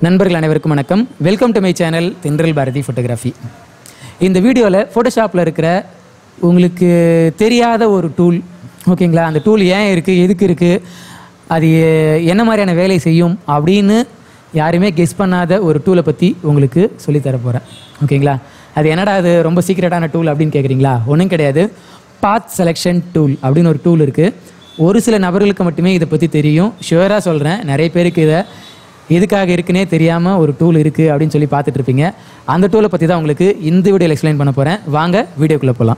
நண்பர்கள் அனைவருக்கும் வணக்கம் வெல்கம் டு மை சேனல் தென்றல் பாரதி ஃபோட்டோகிராஃபி இந்த வீடியோவில் ஃபோட்டோஷாப்பில் இருக்கிற உங்களுக்கு தெரியாத ஒரு டூல் ஓகேங்களா அந்த டூல் ஏன் இருக்குது எதுக்கு இருக்குது அது எ- என்ன மாதிரியான வேலை செய்யும் அப்படின்னு யாருமே கெஸ் பண்ணாத ஒரு டூலை பற்றி உங்களுக்கு சொல்லித்தர போகிறேன் ஓகேங்களா அது என்னடா அது ரொம்ப சீக்ரெட்டான டூல் அப்படின்னு கேட்குறீங்களா ஒன்றும் கிடையாது பாத் செலெக்ஷன் டூல் அப்படின்னு ஒரு டூல் இருக்குது ஒரு சில நபர்களுக்கு மட்டுமே இதை பற்றி தெரியும் ஷுவராக சொல்கிறேன் நிறைய பேருக்கு இதை எதுக்காக இருக்குன்னே தெரியாமல் ஒரு டூல் இருக்குது அப்படின்னு சொல்லி பார்த்துட்டு இருப்பீங்க அந்த டூலை பற்றி தான் உங்களுக்கு இந்த வீடியோவில் எக்ஸ்பிளைன் பண்ண போகிறேன் வாங்க வீடியோக்குள்ளே போகலாம்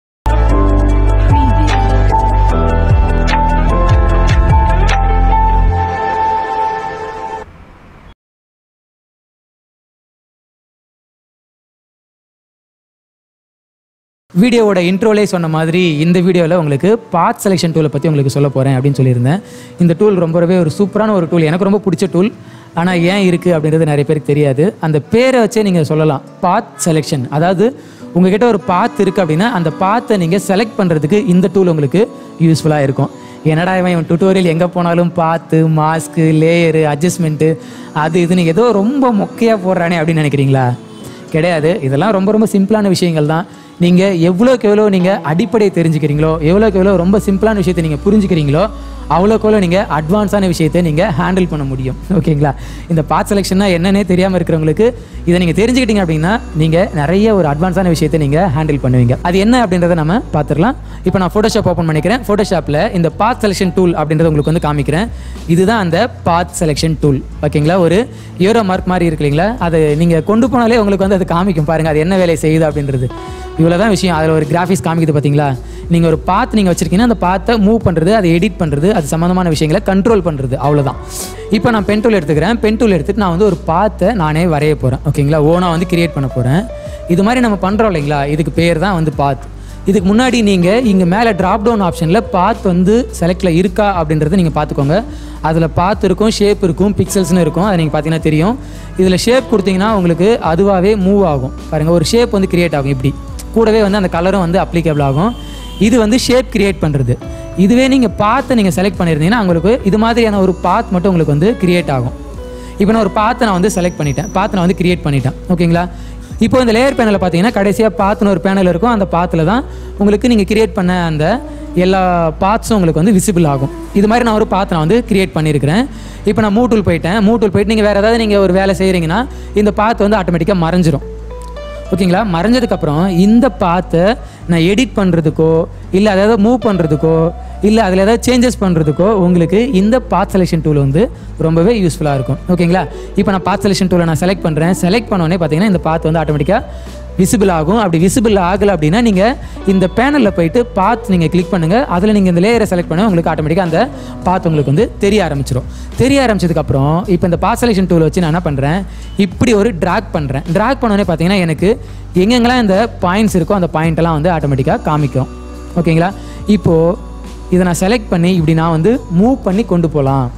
வீடியோவோட இன்ட்ரோலே சொன்ன மாதிரி இந்த வீடியோவில் உங்களுக்கு பாத் செலெக்ஷன் டூலை பற்றி உங்களுக்கு சொல்ல போகிறேன் அப்படின்னு சொல்லியிருந்தேன் இந்த டூல் ரொம்பவே ஒரு சூப்பரான ஒரு டூல் எனக்கு ரொம்ப பிடிச்ச டூல் ஆனால் ஏன் இருக்குது அப்படின்றது நிறைய பேருக்கு தெரியாது அந்த பேரை வச்சே நீங்கள் சொல்லலாம் பாத் செலெக்ஷன் அதாவது உங்ககிட்ட ஒரு பாத் இருக்குது அப்படின்னா அந்த பாத்தை நீங்கள் செலக்ட் பண்ணுறதுக்கு இந்த டூல் உங்களுக்கு யூஸ்ஃபுல்லாக இருக்கும் என்னடா இவன் இவன் டுட்டோரியல் எங்கே போனாலும் பார்த்து மாஸ்க்கு லேயரு அட்ஜஸ்ட்மெண்ட்டு அது இதுன்னு ஏதோ ரொம்ப மொக்கையாக போடுறானே அப்படின்னு நினைக்கிறீங்களா கிடையாது இதெல்லாம் ரொம்ப ரொம்ப சிம்பிளான விஷயங்கள் தான் நீங்கள் எவ்வளோக்கு எவ்வளோ நீங்கள் அடிப்படை தெரிஞ்சுக்கிறீங்களோ எவ்வளோக்கு எவ்வளோ ரொம்ப சிம்பிளான விஷயத்தை நீங்கள் புரிஞ்சுக்கிறீங்களோ அவ்வளோக்கு எவ்வளோ நீங்கள் அட்வான்ஸான விஷயத்தை நீங்கள் ஹேண்டில் பண்ண முடியும் ஓகேங்களா இந்த பார்ட் செலெக்ஷன்னா என்னன்னே தெரியாமல் இருக்கிறவங்களுக்கு இதை நீங்கள் தெரிஞ்சுக்கிட்டீங்க அப்படின்னா நீங்கள் நிறைய ஒரு அட்வான்ஸான விஷயத்தை நீங்கள் ஹேண்டில் பண்ணுவீங்க அது என்ன அப்படின்றத நம்ம பார்த்துடலாம் இப்போ நான் ஃபோட்டோஷாப் ஓப்பன் பண்ணிக்கிறேன் ஃபோட்டோஷாப்பில் இந்த பாத் செலெக்ஷன் டூல் அப்படின்றத உங்களுக்கு வந்து காமிக்கிறேன் இதுதான் அந்த பாத் செலெக்ஷன் டூல் ஓகேங்களா ஒரு யூரோ மார்க் மாதிரி இருக்கு இல்லைங்களா அதை நீங்கள் கொண்டு போனாலே உங்களுக்கு வந்து அது காமிக்கும் பாருங்கள் அது என்ன வேலை செய்யுது அப்படின்றது இவ்வளோ தான் விஷயம் அதில் ஒரு கிராஃபிக்ஸ் காமிக்குது பார்த்தீங்களா நீங்கள் ஒரு பாத் நீங்கள் வச்சிருக்கீங்கன்னா அந்த பாத்தை மூவ் பண்ணுறது அதை எடிட் பண்ணுறது அது சம்மந்தமான விஷயங்களை கண்ட்ரோல் பண்ணுறது அவ்வளோதான் இப்போ நான் பென் டூல் எடுத்துக்கிறேன் பென் டூல் எடுத்துட்டு நான் வந்து ஒரு பாத்தை நானே வரைய போகிறேன் ஓகேங்களா ஓனாக வந்து கிரியேட் பண்ண போகிறேன் இது மாதிரி நம்ம பண்ணுறோம் இல்லைங்களா இதுக்கு பேர் தான் வந்து பாத் இதுக்கு முன்னாடி நீங்கள் இங்கே மேலே ட்ராப் டவுன் ஆப்ஷனில் பாத் வந்து செலக்டில் இருக்கா அப்படின்றத நீங்கள் பார்த்துக்கோங்க அதில் பாத் இருக்கும் ஷேப் இருக்கும் பிக்சல்ஸ்னு இருக்கும் அதை நீங்கள் பார்த்தீங்கன்னா தெரியும் இதில் ஷேப் கொடுத்தீங்கன்னா உங்களுக்கு அதுவாகவே மூவ் ஆகும் பாருங்கள் ஒரு ஷேப் வந்து கிரியேட் ஆகும் இப்படி கூடவே வந்து அந்த கலரும் வந்து அப்ளிகபிள் ஆகும் இது வந்து ஷேப் கிரியேட் பண்ணுறது இதுவே நீங்கள் பாத்தை நீங்கள் செலக்ட் பண்ணியிருந்தீங்கன்னா உங்களுக்கு இது மாதிரியான ஒரு பாத் மட்டும் உங்களுக்கு வந்து கிரியேட் ஆகும் இப்போ நான் ஒரு பாத்தை நான் வந்து செலக்ட் பண்ணிட்டேன் பாத்தை நான் வந்து கிரியேட் பண்ணிட்டேன் ஓகேங்களா இப்போ இந்த லேயர் பேனலில் பார்த்தீங்கன்னா கடைசியாக பாத்துன்னு ஒரு பேனல் இருக்கும் அந்த பாத்தில் தான் உங்களுக்கு நீங்கள் கிரியேட் பண்ண அந்த எல்லா பாத்ஸும் உங்களுக்கு வந்து விசிபிள் ஆகும் இது மாதிரி நான் ஒரு பாத் நான் வந்து கிரியேட் பண்ணியிருக்கிறேன் இப்போ நான் மூட்டூல் போயிட்டேன் மூட்டூல் போயிட்டு நீங்கள் வேறு ஏதாவது நீங்கள் ஒரு வேலை செய்கிறீங்கன்னா இந்த பாத் வந்து ஆட்டோமேட்டிக்காக மறைஞ்சிரும் ஓகேங்களா மறைஞ்சதுக்கப்புறம் இந்த பாத்தை நான் எடிட் பண்ணுறதுக்கோ இல்லை அதாவது மூவ் பண்ணுறதுக்கோ இல்லை அதில் ஏதாவது சேஞ்சஸ் பண்ணுறதுக்கோ உங்களுக்கு இந்த பாத் செலெக்ஷன் டூல் வந்து ரொம்பவே யூஸ்ஃபுல்லாக இருக்கும் ஓகேங்களா இப்போ நான் பாத் செலெக்ஷன் டூலை நான் செலக்ட் பண்ணுறேன் செலக்ட் பண்ணோடனே பார்த்தீங்கன்னா இந்த பாத் வந்து ஆட்டோமேட்டிக்காக விசிபிள் ஆகும் அப்படி விசிபிள் ஆகலை அப்படின்னா நீங்கள் இந்த பேனலில் போயிட்டு பாத் நீங்கள் கிளிக் பண்ணுங்கள் அதில் நீங்கள் இந்த லேயரை செலக்ட் பண்ண உங்களுக்கு ஆட்டோமேட்டிக்காக அந்த பாத் உங்களுக்கு வந்து தெரிய ஆரம்பிச்சிடும் தெரிய ஆரம்பிச்சதுக்கப்புறம் இப்போ இந்த பாத் செலெக்ஷன் டூல் வச்சு நான் என்ன பண்ணுறேன் இப்படி ஒரு ட்ராக் பண்ணுறேன் ட்ராக் பண்ணோடனே பார்த்தீங்கன்னா எனக்கு எங்கெங்கெல்லாம் இந்த பாயிண்ட்ஸ் இருக்கோ அந்த பாயிண்ட்டெல்லாம் வந்து ஆட்டோமேட்டிக்காக காமிக்கும் ஓகேங்களா இப்போது இதை நான் செலக்ட் பண்ணி இப்படி நான் வந்து மூவ் பண்ணி கொண்டு போகலாம்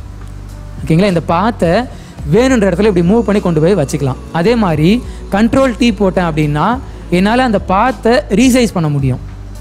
ஓகேங்களா இந்த பாத்தை வேணுன்ற இடத்துல இப்படி மூவ் பண்ணி கொண்டு போய் வச்சுக்கலாம் அதே மாதிரி கண்ட்ரோல் டீ போட்டேன் அப்படின்னா என்னால் அந்த பாத்தை ரீசைஸ் பண்ண முடியும்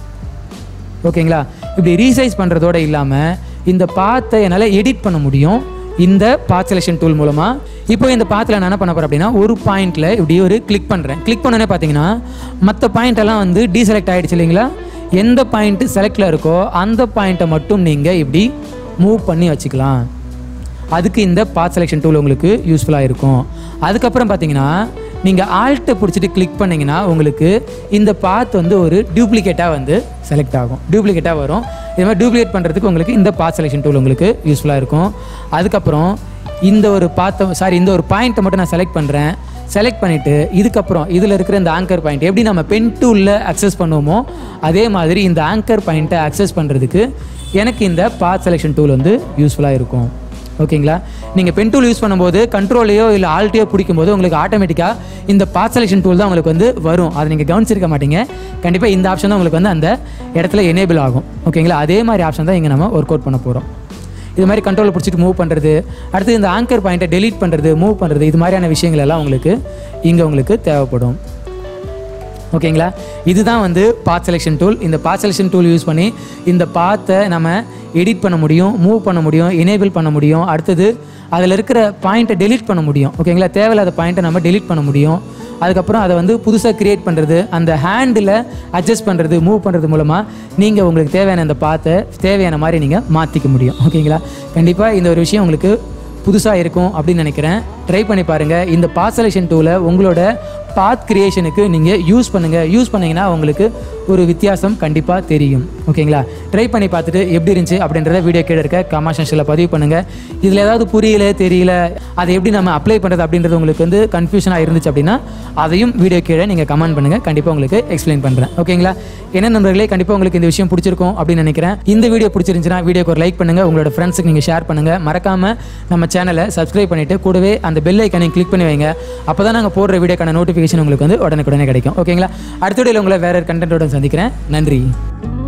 ஓகேங்களா இப்படி ரீசைஸ் பண்ணுறதோட இல்லாமல் இந்த பாத்தை என்னால் எடிட் பண்ண முடியும் இந்த பாத் செலெக்ஷன் டூல் மூலமாக இப்போ இந்த பாத்தில் நான் என்ன பண்ண போகிறேன் அப்படின்னா ஒரு பாயிண்ட்டில் இப்படி ஒரு கிளிக் பண்ணுறேன் கிளிக் பண்ணோன்னே பார்த்தீங்கன்னா மற்ற பாயிண்ட் எல்லாம் வந்து டீசெலக்ட் ஆகிடுச்சு இல்லைங்களா எந்த பாயிண்ட்டு செலக்டில் இருக்கோ அந்த பாயிண்ட்டை மட்டும் நீங்கள் இப்படி மூவ் பண்ணி வச்சுக்கலாம் அதுக்கு இந்த பாத் செலெக்ஷன் டூல் உங்களுக்கு யூஸ்ஃபுல்லாக இருக்கும் அதுக்கப்புறம் பார்த்தீங்கன்னா நீங்கள் ஆல்ட்டை பிடிச்சிட்டு கிளிக் பண்ணிங்கன்னா உங்களுக்கு இந்த பாத் வந்து ஒரு டூப்ளிகேட்டாக வந்து செலக்ட் ஆகும் டூப்ளிகேட்டாக வரும் இது மாதிரி டூப்ளிகேட் பண்ணுறதுக்கு உங்களுக்கு இந்த பாத் செலெக்ஷன் டூல் உங்களுக்கு யூஸ்ஃபுல்லாக இருக்கும் அதுக்கப்புறம் இந்த ஒரு பாத்தை சாரி இந்த ஒரு பாயிண்ட்டை மட்டும் நான் செலக்ட் பண்ணுறேன் செலக்ட் பண்ணிவிட்டு இதுக்கப்புறம் இதில் இருக்கிற இந்த ஆங்கர் பாயிண்ட் எப்படி நம்ம பென் டூலில் அக்சஸ் பண்ணுவோமோ அதே மாதிரி இந்த ஆங்கர் பாயிண்ட்டை அக்சஸ் பண்ணுறதுக்கு எனக்கு இந்த பாத் செலெக்ஷன் டூல் வந்து யூஸ்ஃபுல்லாக இருக்கும் ஓகேங்களா நீங்கள் பென் டூல் யூஸ் பண்ணும்போது கண்ட்ரோலையோ இல்லை ஆல்ட்டையோ பிடிக்கும்போது உங்களுக்கு ஆட்டோமேட்டிக்காக இந்த பாத் செலெக்ஷன் டூல் தான் உங்களுக்கு வந்து வரும் அதை நீங்கள் கவனிச்சிருக்க மாட்டீங்க கண்டிப்பாக இந்த ஆப்ஷன் தான் உங்களுக்கு வந்து அந்த இடத்துல எனேபிள் ஆகும் ஓகேங்களா அதே மாதிரி ஆப்ஷன் தான் இங்கே நம்ம ஒர்க் அவுட் பண்ண போகிறோம் இது மாதிரி கண்ட்ரோலை பிடிச்சிட்டு மூவ் பண்ணுறது அடுத்து இந்த ஆங்கர் பாயிண்ட்டை டெலீட் பண்ணுறது மூவ் பண்ணுறது இது மாதிரியான விஷயங்கள் எல்லாம் உங்களுக்கு இங்கே உங்களுக்கு தேவைப்படும் ஓகேங்களா இதுதான் வந்து பாத் செலெக்ஷன் டூல் இந்த பாத் செலெக்ஷன் டூல் யூஸ் பண்ணி இந்த பாத்தை நம்ம எடிட் பண்ண முடியும் மூவ் பண்ண முடியும் எனேபிள் பண்ண முடியும் அடுத்தது அதில் இருக்கிற பாயிண்ட்டை டெலீட் பண்ண முடியும் ஓகேங்களா தேவையில்லாத பாயிண்ட்டை நம்ம டெலீட் பண்ண முடியும் அதுக்கப்புறம் அதை வந்து புதுசாக கிரியேட் பண்ணுறது அந்த ஹேண்டில் அட்ஜஸ்ட் பண்ணுறது மூவ் பண்ணுறது மூலமாக நீங்கள் உங்களுக்கு தேவையான அந்த பாத்தை தேவையான மாதிரி நீங்கள் மாற்றிக்க முடியும் ஓகேங்களா கண்டிப்பாக இந்த ஒரு விஷயம் உங்களுக்கு புதுசாக இருக்கும் அப்படின்னு நினைக்கிறேன் ட்ரை பண்ணி பாருங்கள் இந்த பாத் செலெக்ஷன் டூலை உங்களோட பாத் கிரியேஷனுக்கு நீங்கள் யூஸ் பண்ணுங்கள் யூஸ் பண்ணீங்கன்னா உங்களுக்கு ஒரு வித்தியாசம் கண்டிப்பாக தெரியும் ஓகேங்களா ட்ரை பண்ணி பார்த்துட்டு எப்படி இருந்துச்சு அப்படின்றத வீடியோ கீழே இருக்க கமெண்ட் செக்ஷனில் பதிவு பண்ணுங்கள் இதில் ஏதாவது புரியல தெரியல அதை எப்படி நம்ம அப்ளை பண்ணுறது அப்படின்றது உங்களுக்கு வந்து கன்ஃபியூஷனாக இருந்துச்சு அப்படின்னா அதையும் வீடியோ கீழே நீங்கள் கமெண்ட் பண்ணுங்கள் கண்டிப்பாக உங்களுக்கு எக்ஸ்பிளைன் பண்ணுறேன் ஓகேங்களா என்ன நண்பர்களே கண்டிப்பாக உங்களுக்கு இந்த விஷயம் பிடிச்சிருக்கும் அப்படின்னு நினைக்கிறேன் இந்த வீடியோ பிடிச்சிருந்துச்சுன்னா வீடியோக்கு ஒரு லைக் பண்ணுங்கள் உங்களோட ஃப்ரெண்ட்ஸுக்கு நீங்கள் ஷேர் பண்ணுங்கள் மறக்காமல் நம்ம சேனலை சப்ஸ்கிரைப் பண்ணிவிட்டு கூடவே அந்த பெல் ஐக்கனையும் கிளிக் பண்ணி வைங்க அப்போ தான் நாங்கள் போடுற வீடியோக்கான நோட்டிஃபிகேஷன் உங்களுக்கு வந்து உடனுக்குடனே கிடைக்கும் ஓகேங்களா அடுத்த வீடியோவில் உங்களை வேறு கண்டென்ட்டோட சந்திக்கிறேன் நன்றி